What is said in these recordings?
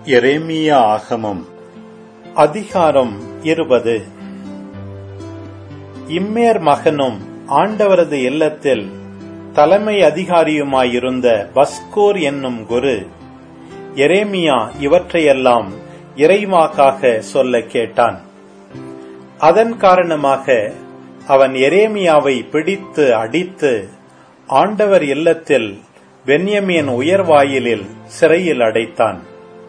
எரேமியா ஆகமம் அதிகாரம் இருபது இம்மேர் மகனும் ஆண்டவரது இல்லத்தில் தலைமை அதிகாரியுமாயிருந்த பஸ்கோர் என்னும் குரு எரேமியா இவற்றையெல்லாம் இறைவாக்காக சொல்ல கேட்டான் அதன் காரணமாக அவன் எரேமியாவை பிடித்து அடித்து ஆண்டவர் இல்லத்தில் பென்யமீன் உயர்வாயிலில் சிறையில் அடைத்தான்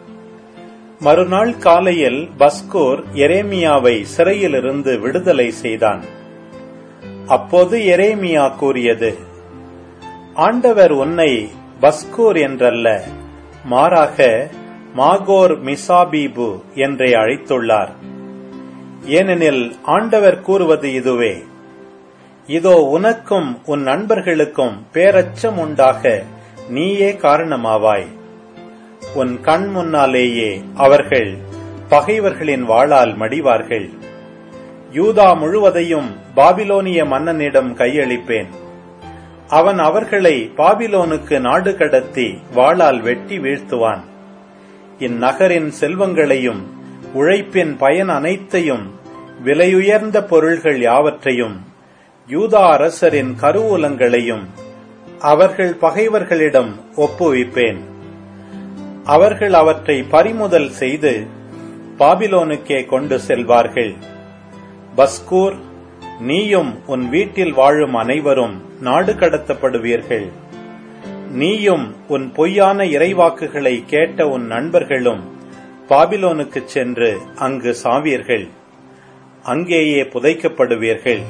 மறுநாள் காலையில் பஸ்கோர் எரேமியாவை சிறையிலிருந்து விடுதலை செய்தான் அப்போது எரேமியா கூறியது ஆண்டவர் உன்னை பஸ்கோர் என்றல்ல மாறாக மாகோர் மிசாபீபு என்றே அழைத்துள்ளார் ஏனெனில் ஆண்டவர் கூறுவது இதுவே இதோ உனக்கும் உன் நண்பர்களுக்கும் பேரச்சம் உண்டாக நீயே காரணமாவாய் உன் கண் முன்னாலேயே அவர்கள் பகைவர்களின் வாளால் மடிவார்கள் யூதா முழுவதையும் பாபிலோனிய மன்னனிடம் கையளிப்பேன் அவன் அவர்களை பாபிலோனுக்கு நாடு கடத்தி வாளால் வெட்டி வீழ்த்துவான் இந்நகரின் செல்வங்களையும் உழைப்பின் பயன் அனைத்தையும் விலையுயர்ந்த பொருள்கள் யாவற்றையும் யூதா அரசரின் கருவூலங்களையும் அவர்கள் பகைவர்களிடம் ஒப்புவிப்பேன் அவர்கள் அவற்றை பறிமுதல் செய்து பாபிலோனுக்கே கொண்டு செல்வார்கள் பஸ்கூர் நீயும் உன் வீட்டில் வாழும் அனைவரும் நாடு கடத்தப்படுவீர்கள் நீயும் உன் பொய்யான இறைவாக்குகளை கேட்ட உன் நண்பர்களும் பாபிலோனுக்கு சென்று அங்கு சாவீர்கள் அங்கேயே புதைக்கப்படுவீர்கள்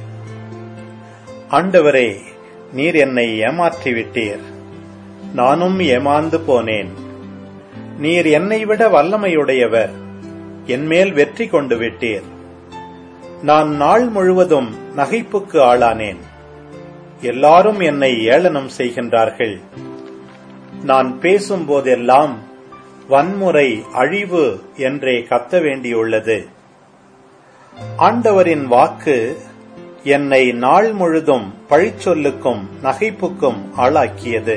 ஆண்டவரே நீர் என்னை ஏமாற்றிவிட்டீர் நானும் ஏமாந்து போனேன் நீர் என்னை விட வல்லமையுடையவர் என்மேல் வெற்றி கொண்டு விட்டீர் நான் நாள் முழுவதும் நகைப்புக்கு ஆளானேன் எல்லாரும் என்னை ஏளனம் செய்கின்றார்கள் நான் பேசும்போதெல்லாம் வன்முறை அழிவு என்றே கத்த வேண்டியுள்ளது ஆண்டவரின் வாக்கு என்னை நாள் முழுதும் பழிச்சொல்லுக்கும் நகைப்புக்கும் ஆளாக்கியது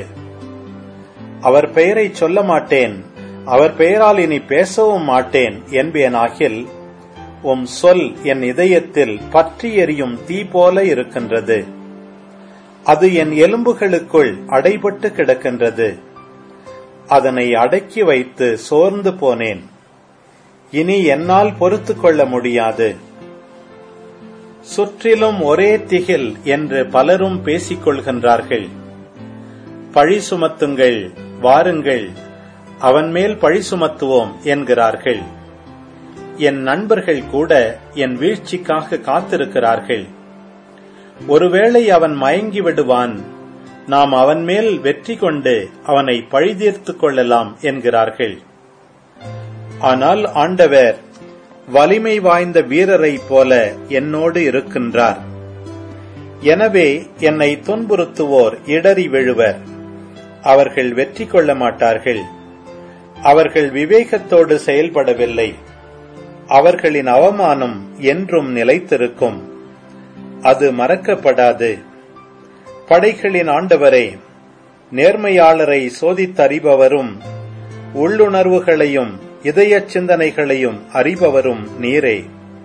அவர் பெயரை சொல்ல மாட்டேன் அவர் பெயரால் இனி பேசவும் மாட்டேன் என்பேனாகில் உம் சொல் என் இதயத்தில் பற்றி எரியும் தீ போல இருக்கின்றது அது என் எலும்புகளுக்குள் அடைபட்டு கிடக்கின்றது அதனை அடக்கி வைத்து சோர்ந்து போனேன் இனி என்னால் பொறுத்து கொள்ள முடியாது சுற்றிலும் ஒரே திகில் என்று பலரும் பேசிக் கொள்கின்றார்கள் பழி சுமத்துங்கள் வாருங்கள் அவன் மேல் பழி சுமத்துவோம் என்கிறார்கள் என் நண்பர்கள் கூட என் வீழ்ச்சிக்காக காத்திருக்கிறார்கள் ஒருவேளை அவன் மயங்கி விடுவான் நாம் அவன் மேல் வெற்றி கொண்டு அவனை பழிதீர்த்துக் கொள்ளலாம் என்கிறார்கள் ஆனால் ஆண்டவர் வலிமை வாய்ந்த வீரரைப் போல என்னோடு இருக்கின்றார் எனவே என்னை துன்புறுத்துவோர் இடறி விழுவர் அவர்கள் வெற்றி கொள்ள மாட்டார்கள் அவர்கள் விவேகத்தோடு செயல்படவில்லை அவர்களின் அவமானம் என்றும் நிலைத்திருக்கும் அது மறக்கப்படாது படைகளின் ஆண்டவரே நேர்மையாளரை சோதித்தறிபவரும் உள்ளுணர்வுகளையும் இதய சிந்தனைகளையும் அறிபவரும் நீரே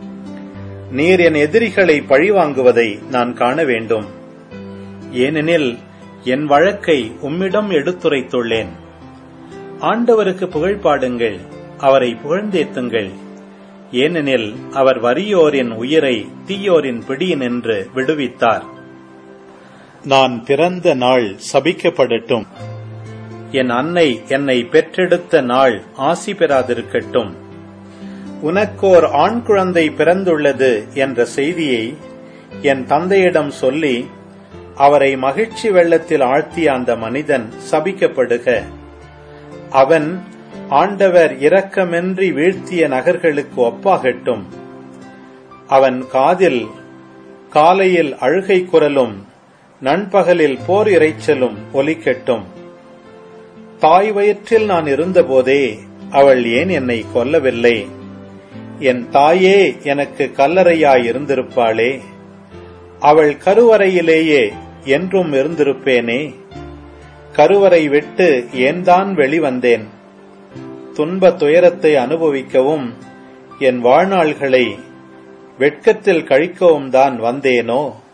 நீர் என் எதிரிகளை பழிவாங்குவதை நான் காண வேண்டும் ஏனெனில் என் வழக்கை உம்மிடம் எடுத்துரைத்துள்ளேன் ஆண்டவருக்கு புகழ் பாடுங்கள் அவரை புகழ்ந்தேத்துங்கள் ஏனெனில் அவர் வறியோரின் உயிரை தீயோரின் பிடியினின்று விடுவித்தார் நான் பிறந்த நாள் சபிக்கப்படட்டும் என் அன்னை என்னை பெற்றெடுத்த நாள் ஆசி பெறாதிருக்கட்டும் உனக்கோர் ஆண் குழந்தை பிறந்துள்ளது என்ற செய்தியை என் தந்தையிடம் சொல்லி அவரை மகிழ்ச்சி வெள்ளத்தில் ஆழ்த்திய அந்த மனிதன் சபிக்கப்படுக அவன் ஆண்டவர் இரக்கமின்றி வீழ்த்திய நகர்களுக்கு ஒப்பாகட்டும் அவன் காதில் காலையில் அழுகை குரலும் நண்பகலில் போர் இறைச்சலும் ஒலிக்கட்டும் தாய் வயிற்றில் நான் இருந்தபோதே அவள் ஏன் என்னை கொல்லவில்லை என் தாயே எனக்கு கல்லறையாய் இருந்திருப்பாளே அவள் கருவறையிலேயே என்றும் இருந்திருப்பேனே கருவறை விட்டு ஏன்தான் வெளிவந்தேன் துன்ப துயரத்தை அனுபவிக்கவும் என் வாழ்நாள்களை வெட்கத்தில் கழிக்கவும் தான் வந்தேனோ